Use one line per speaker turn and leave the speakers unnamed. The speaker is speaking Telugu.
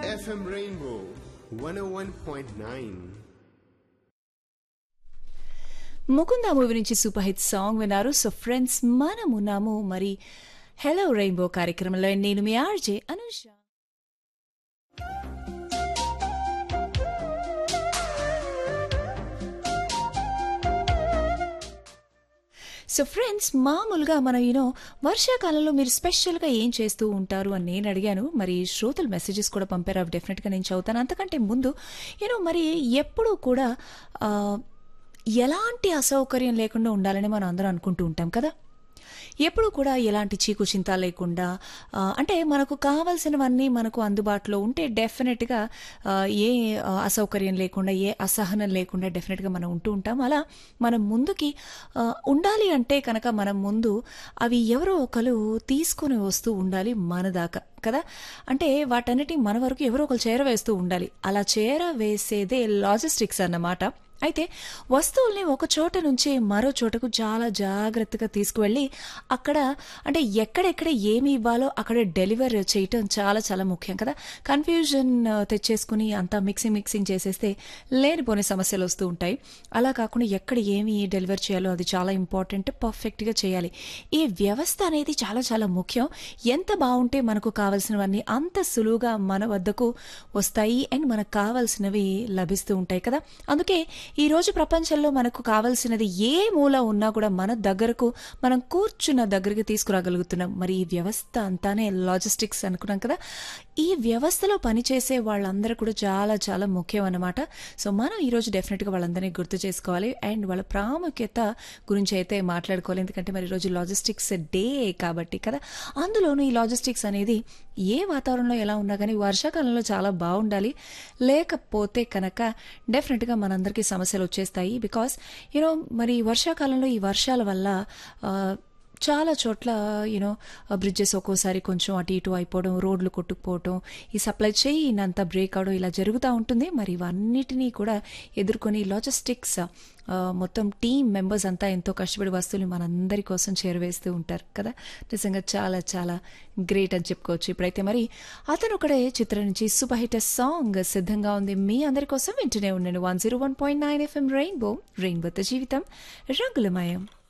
FM Rainbow 101.9.
ముకుంద మూవీ నుంచి సూపర్ హిట్ సాంగ్ విన్నారు సో ఫ్రెండ్స్ మనమున్నాము మరి హలో రెయిన్బో కార్యక్రమంలో నేను మీ ఆర్జే అనుష సో ఫ్రెండ్స్ మామూలుగా మనం యూనో వర్షాకాలంలో మీరు స్పెషల్గా ఏం చేస్తూ ఉంటారు అని నేను అడిగాను మరి శ్రోతలు మెసేజెస్ కూడా పంపారు అవి డెఫినెట్గా నేను చదువుతాను అంతకంటే ముందు యూనో మరి ఎప్పుడూ కూడా ఆ, ఎలాంటి అసౌకర్యం లేకుండా ఉండాలని మనం అందరం అనుకుంటూ ఉంటాం కదా ఎప్పుడు కూడా ఎలాంటి చీకు చింత లేకుండా ఆ, అంటే మనకు కావలసినవన్నీ మనకు అందుబాటులో ఉంటే డెఫినెట్గా ఆ, ఏ ఆ, అసౌకర్యం లేకుండా ఏ అసహనం లేకుండా డెఫినెట్గా మనం ఉంటూ ఉంటాం అలా మనం ముందుకి ఆ, ఉండాలి అంటే కనుక మనం ముందు అవి ఎవరో ఒకరు తీసుకొని వస్తూ ఉండాలి మన దాకా కదా అంటే వాటన్నిటి మన వరకు ఎవరో ఒకరు చేరవేస్తూ ఉండాలి అలా చేరవేసేదే లాజిస్టిక్స్ అన్నమాట అయితే వస్తువుల్ని ఒక చోట నుంచి మరో చోటకు చాలా జాగ్రత్తగా తీసుకువెళ్ళి అక్కడ అంటే ఎక్కడెక్కడ ఏమి ఇవ్వాలో అక్కడ డెలివర్ చేయటం చాలా చాలా ముఖ్యం కదా కన్ఫ్యూజన్ ఆ, తెచ్చేసుకుని అంతా మిక్సింగ్ మిక్సింగ్ చేసేస్తే లేనిపోని సమస్యలు వస్తూ ఉంటాయి అలా కాకుండా ఎక్కడ ఏమి డెలివర్ చేయాలో అది చాలా ఇంపార్టెంట్ పర్ఫెక్ట్గా చేయాలి ఈ వ్యవస్థ అనేది చాలా చాలా ముఖ్యం ఎంత బాగుంటే మనకు కావాల్సినవన్నీ అంత సులువుగా మన వద్దకు వస్తాయి అండ్ మనకు కావాల్సినవి లభిస్తూ ఉంటాయి కదా అందుకే ఈ రోజు ప్రపంచంలో మనకు కావాల్సినది ఏ మూల ఉన్నా కూడా మన దగ్గరకు మనం కూర్చున్న దగ్గరికి తీసుకురాగలుగుతున్నాం మరి ఈ వ్యవస్థ అంతానే లాజిస్టిక్స్ అనుకున్నాం కదా ఈ వ్యవస్థలో పనిచేసే వాళ్ళందరూ కూడా చాలా చాలా ముఖ్యం అన్నమాట సో మనం ఈరోజు డెఫినెట్గా వాళ్ళందరినీ గుర్తు చేసుకోవాలి అండ్ వాళ్ళ ప్రాముఖ్యత గురించి అయితే మాట్లాడుకోవాలి ఎందుకంటే మరి ఈరోజు లాజిస్టిక్స్ డే కాబట్టి కదా అందులోనూ ఈ లాజిస్టిక్స్ అనేది ఏ వాతావరణంలో ఎలా ఉన్నా కానీ వర్షాకాలంలో చాలా బాగుండాలి లేకపోతే కనుక డెఫినెట్గా మనందరికీ సమస్యలు వచ్చేస్తాయి బికాస్ యూనో మరి వర్షాకాలంలో ఈ వర్షాల వల్ల ఆ, చాలా చోట్ల యూనో బ్రిడ్జెస్ ఒక్కోసారి కొంచెం అటు ఇటు అయిపోవడం రోడ్లు కొట్టుకుపోవడం ఈ సప్లై చైన్ అంతా బ్రేక్ అవడం ఇలా జరుగుతూ ఉంటుంది మరి ఇవన్నిటినీ కూడా ఎదుర్కొని లాజిస్టిక్స్ ఆ, మొత్తం టీం మెంబర్స్ అంతా ఎంతో కష్టపడి వస్తువులు మనందరి కోసం చేరవేస్తూ ఉంటారు కదా నిజంగా చాలా చాలా గ్రేట్ అని చెప్పుకోవచ్చు ఇప్పుడైతే మరి అతను ఒకడే చిత్రం నుంచి సూపర్ హిట్ సాంగ్ సిద్ధంగా ఉంది మీ అందరి కోసం వింటూనే ఉన్నాను one zero one point nine FM rainbow రెయిన్బోతో జీవితం రంగులమయం